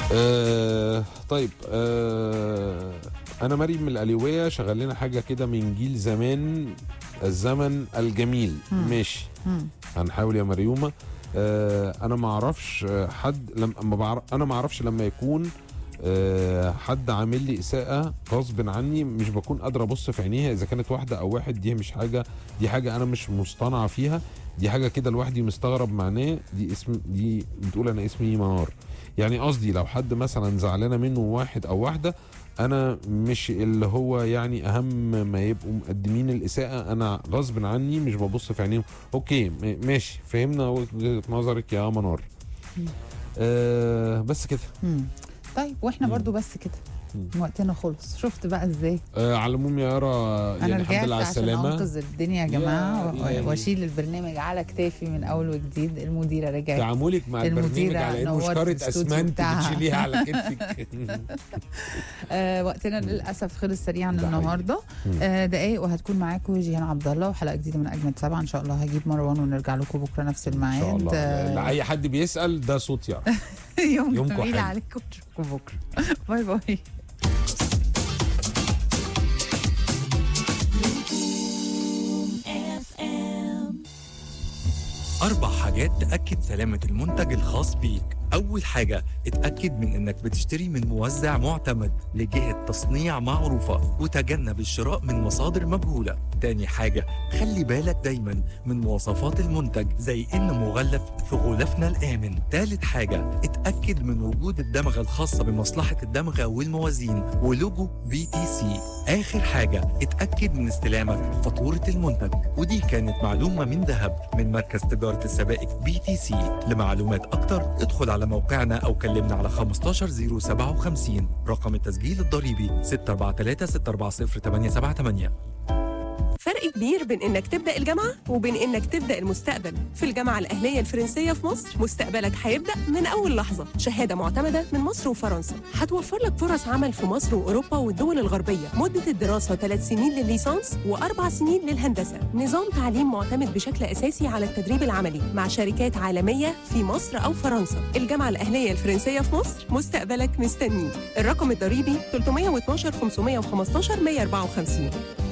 آه طيب آه انا مريم من الاليويه شغال لنا حاجه كده من جيل زمان الزمن الجميل مم. ماشي مم. هنحاول يا مريومه آه انا ما اعرفش آه، حد لما ما بعرف انا ما اعرفش لما يكون آه حد عامل لي اساءه غصب عني مش بكون قادر ابص في عينيها اذا كانت واحده او واحد دي مش حاجه دي حاجه انا مش مصطنعه فيها دي حاجه كده لوحدي مستغرب معناه دي اسم دي بتقول انا اسمي منار يعني قصدي لو حد مثلا زعلانه منه واحد او واحده انا مش اللي هو يعني اهم ما يبقوا مقدمين الاساءه انا غصب عني مش ببص في عينيهم اوكي م- ماشي فهمنا وجهه نظرك يا منار آه بس كده مم. طيب واحنا مم. برضو بس كده مم. وقتنا خلص شفت بقى ازاي آه على العموم يا يارا انا يعني الحمد رجعت لله على عشان السلامه انقذ الدنيا يا جماعه يا و- إلهي. واشيل البرنامج على كتافي من اول وجديد المديره رجعت تعاملك مع البرنامج المديرة على انه نورت شكاره الاستوديو اسمنت بتاعها. بتشيليها على كتفك آه وقتنا للاسف خلص سريعا ده حقيقي. النهارده مم. آه دقايق وهتكون معاكم جيهان عبد الله وحلقه جديده من اجمد سبعه ان شاء الله هجيب مروان ونرجع لكم بكره نفس ان الميعاد شاء الله آه، لاي حد بيسال ده صوت يارا يوم يومكم جميل حلو. عليكم نشوفكم بكره باي باي أربع حاجات تأكد سلامة المنتج الخاص بيك أول حاجة اتأكد من إنك بتشتري من موزع معتمد لجهة تصنيع معروفة وتجنب الشراء من مصادر مجهولة تاني حاجة خلي بالك دايما من مواصفات المنتج زي إنه مغلف في غلافنا الآمن تالت حاجة اتأكد من وجود الدمغة الخاصة بمصلحة الدمغة والموازين ولوجو بي تي سي آخر حاجة اتأكد من استلامك فاتورة المنتج ودي كانت معلومة من ذهب من مركز تجارة السبائك بي تي سي لمعلومات أكتر ادخل على موقعنا أو كلمنا على 15057 رقم التسجيل الضريبي 643 640 878 فرق كبير بين انك تبدا الجامعه وبين انك تبدا المستقبل في الجامعه الاهليه الفرنسيه في مصر مستقبلك هيبدا من اول لحظه شهاده معتمده من مصر وفرنسا هتوفر لك فرص عمل في مصر واوروبا والدول الغربيه مده الدراسه 3 سنين للليسانس واربع سنين للهندسه نظام تعليم معتمد بشكل اساسي على التدريب العملي مع شركات عالميه في مصر او فرنسا الجامعه الاهليه الفرنسيه في مصر مستقبلك مستنيك الرقم الضريبي 312 515 154